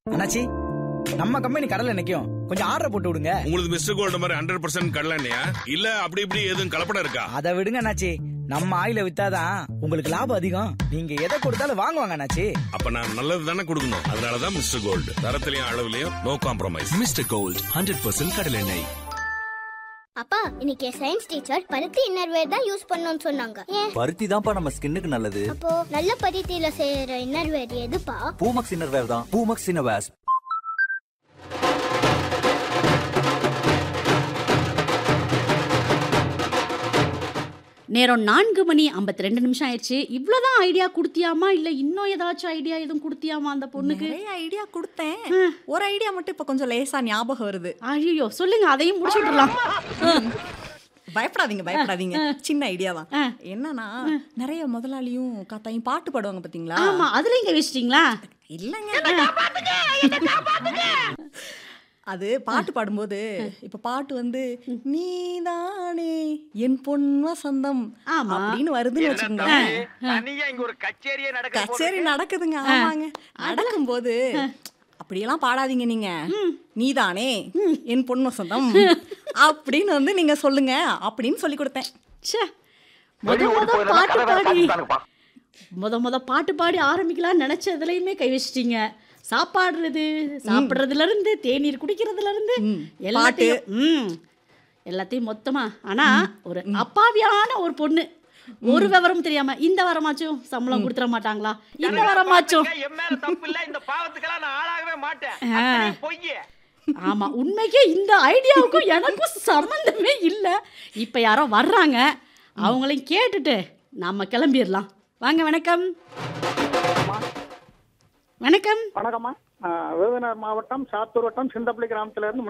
அண்ணாச்சி நம்ம கம்பெனி கடல்ல நிக்கும் கொஞ்சம் ஆர்டர் போட்டு விடுங்க உங்களுக்கு மிஸ்டர் கோல்டு மாதிரி ஹண்ட்ரட் பர்சன்ட் கடலண்ணையா இல்ல அப்படி இப்படி எதுவும் கலப்படம் இருக்கா அதை விடுங்க அண்ணாச்சி நம்ம ஆயில வித்தாதான் உங்களுக்கு லாபம் அதிகம் நீங்க எதை கொடுத்தாலும் வாங்குவாங்க அண்ணாச்சி அப்ப நான் நல்லது தானே கொடுக்கணும் அதனாலதான் மிஸ்டர் கோல்டு தரத்திலையும் அளவுலயும் no compromise mister gold hundred percent கடலெண்ணெய் அப்பா இன்னைக்கு சயின்ஸ் டீச்சர் பருத்தி இன்னர்வேர் தான் யூஸ் பண்ணணும்னு சொன்னாங்க ஏன் பருத்தி தான்ப்பா நம்ம ஸ்கின்னுக்கு நல்லது அப்போ நல்ல பருத்தியில செய்யற இன்னர்வேர் எதுப்பா பூமக்ஸ் இன்னர்வேர் தான் பூமக்ஸ் இன்னர்வேர்ஸ் நேரம் நான்கு மணி ஐம்பத்தி ரெண்டு நிமிஷம் ஆயிடுச்சு இவ்வளவுதான் ஐடியா கொடுத்தியாமா இல்ல இன்னும் ஏதாச்சும் ஐடியா எதுவும் கொடுத்தியாமா அந்த பொண்ணுக்கு நிறைய ஐடியா கொடுத்தேன் ஒரு ஐடியா மட்டும் இப்ப கொஞ்சம் லேசா ஞாபகம் வருது ஐயோ சொல்லுங்க அதையும் முடிச்சு விட்டுறலாம் பயப்படாதீங்க பயப்படாதீங்க சின்ன ஐடியா தான் என்னன்னா நிறைய முதலாளியும் காத்தாயும் பாட்டு பாடுவாங்க பாத்தீங்களா ஆமா அதுல இங்க வச்சிட்டீங்களா இல்லங்க அது பாட்டு பாடும்போது இப்ப பாட்டு வந்து நீதானே என் பொன் வசந்தம் ஆமா. அப்படின்னு வருதுன்னு வச்சுக்கோங்களேன் தனியா இங்க ஒரு கச்சேரியே நடக்க கச்சேரி நடக்குதுங்க ஆமாங்க நடக்கும்போது அப்படியெல்லாம் பாடாதீங்க நீங்க நீதானே என் பொன் வசந்தம் அப்படின்னு வந்து நீங்க சொல்லுங்க அப்படின்னு சொல்லி கொடுத்தேன் ச்சே முத முத பாட்டு பாடி முத முத பாட்டு பாடி ஆரம்பிக்கலாம்னு நினைச்சதுலயுமே கை வச்சிட்டீங்க சாப்பாடுறது சாப்பிடுறதுல இருந்து தேநீர் குடிக்கிறதுல இருந்து எல்லாத்தையும் ம் எல்லாத்தையும் மொத்தமா ஆனா ஒரு அப்பாவியான ஒரு பொண்ணு ஒரு விவரம் தெரியாம இந்த வாரமாச்சும் சம்பளம் கொடுத்துட மாட்டாங்களா இந்த வாரமாச்சும் என் மேல தப்பு இல்ல இந்த பாவத்துக்கெல்லாம் நான் ஆளாகவே மாட்டேன் அத்தனையும் பொய்யே ஆமா உண்மைக்கே இந்த ஐடியாவுக்கும் எனக்கும் சம்மந்தமே இல்லை இப்போ யாரோ வர்றாங்க அவங்களையும் கேட்டுட்டு நம்ம கிளம்பிடலாம் வாங்க வணக்கம் வணக்கம் வணக்கம்மா ஆ, விருதுநகர் மாவட்டம் சாத்தூர் வட்டம் சிந்தப்பள்ளி கிராமத்துல இருந்து